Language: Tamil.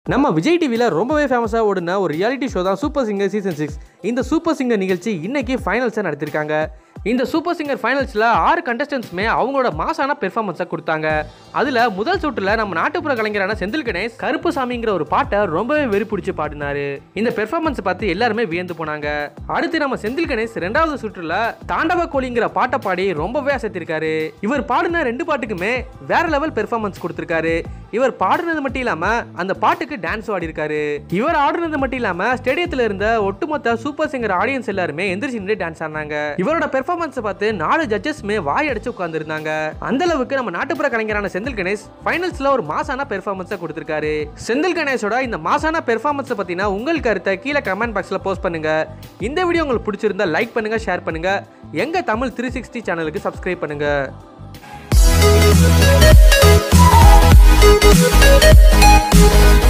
நம்ம விஜய் டிவியில் ரொம்பவே ஃபேமஸாக ஓடுன ஒரு ரியாலிட்டி ஷோ தான் சூப்பர் சிங்கர் சீசன் சிக்ஸ் இந்த சூப்பர் சிங்கர் நிகழ்ச்சி இன்னைக்கு ஃபைனல்ஸை நடத்திருக்காங்க இந்த சூப்பர் சிங்கர் ஃபைனல்ஸில் ஆறு கண்டஸ்டன்ஸுமே அவங்களோட மாசான பெர்ஃபார்மன்ஸை கொடுத்தாங்க அதில் முதல் சுற்றில் நம்ம நாட்டுப்புற கலைஞரான செந்தில் கணேஷ் கருப்புசாமிங்கிற ஒரு பாட்டை ரொம்பவே வெறி பிடிச்சி பாடினாரு இந்த பெர்ஃபார்மன்ஸை பார்த்து எல்லாருமே வியந்து போனாங்க அடுத்து நம்ம செந்தில் கணேஷ் ரெண்டாவது சுற்றுல தாண்டவ கோழிங்கிற பாட்டை பாடி ரொம்பவே அசத்திருக்காரு இவர் பாடின ரெண்டு பாட்டுக்குமே வேற லெவல் பெர்ஃபார்மன்ஸ் கொடுத்திருக்காரு இவர் பாடுனது மட்டும் இல்லாம அந்த பாட்டுக்கு டான்ஸ் ஆடிருக்காரு இவர் ஆடுனது மட்டும் இல்லாம ஸ்டேடியத்துல இருந்த ஒட்டுமொத்த சூப்பர் சிங்கர் ஆடியன்ஸ் எல்லாருமே எந்திரிச்சு நின்று டான்ஸ் ஆடினாங்க இவரோட பெர்ஃபார்மன்ஸை பார்த்து நாலு ஜட்ஜஸ்மே வாய் அடிச்சு உட்கார்ந்துருந்தாங்க அந்த அளவுக்கு நம்ம நாட்டுப்புற கலைஞரான செந்தில் கணேஷ் ஃபைனல்ஸ்ல ஒரு மாசான பெர்ஃபார்மன்ஸை கொடுத்திருக்காரு செந்தில் கணேஷோட இந்த மாசான பெர்ஃபார்மன்ஸை பத்தினா உங்கள் கருத்தை கீழே கமெண்ட் பாக்ஸ்ல போஸ்ட் பண்ணுங்க இந்த வீடியோ உங்களுக்கு பிடிச்சிருந்தா லைக் பண்ணுங்க ஷேர் பண்ணுங்க எங்க தமிழ் த்ரீ சிக்ஸ்டி சேனலுக்கு சப்ஸ்கிரைப் பண்ணுங்க Thank you.